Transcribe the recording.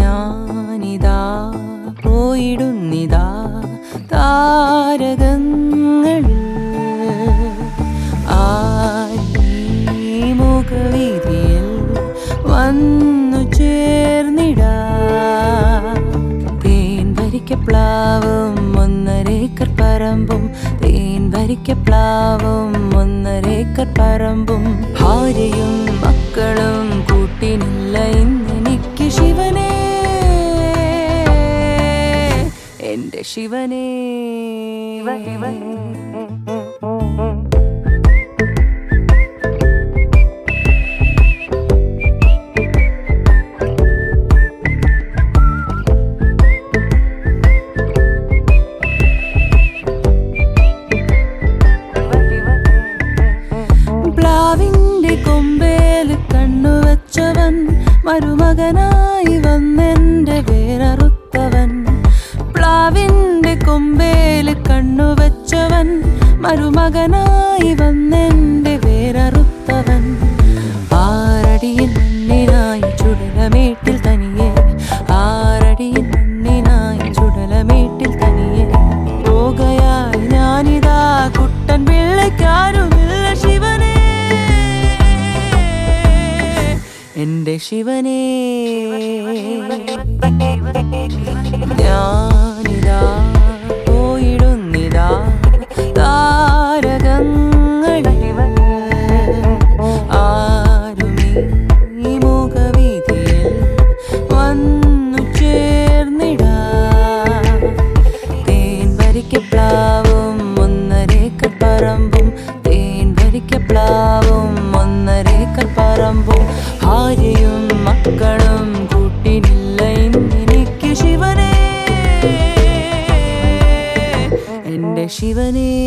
ഞാനിതാ പോയിടുന്നിതാ താരകങ്ങളിൽ ആരീ മുഖവീതിയിൽ വന്നു ചേർന്നിടാ തേൻ ഭരിക്കപ്ലാവും ഒന്നരേക്കർ പറമ്പും തേൻ ഭരിക്കപ്ലാവും ഒന്നരേക്കർ പറമ്പും ഭാര്യയും മക്കളും കൂട്ടിനില്ല ഇന്നെനിക്ക് ശിവനേ എന്റെ ശിവനേ പ്ലാവിന്റെ കൊമ്പേല് കണ്ണുവച്ചവൻ മരുമകനായി വന്നെന്റെ വേരറുത്തവൻ പ്ലാവിന്റെ കൊമ്പേല് കണ്ണുവച്ചവൻ മരുമകനായി വന്നെന്റെ വേരറുത്തവൻ ആറടിയിൽ മണ്ണിനായി ചുടലമേട്ടിൽ തനിയെ ആറടിയിൽ മണ്ണിനായി ചുടലമേട്ടിൽ തനിയെ പോകയായി ഞാനിതാ കുട്ടൻ പിള്ളയ്ക്കാരുമില്ല ശിവനേ എന്റെ ശിവനേ ഞാനിതാ പോയിടുന്നിതാ താരകങ്ങളിൽ ആരുമീ മുഖവീതിയിൽ വന്നു ചേർന്നിടാ തേൻ ഭരിക്കപ്ലാവും ഒന്നരേക്കർ പറമ്പും തേൻ ഭരിക്കപ്ലാവും ഒന്നരേക്കർ പറമ്പും ഭാര്യയും മക്കളും കൂട്ടിനില്ല ഇന്നെനിക്ക് ശിവനേ എന്റെ ശിവനേ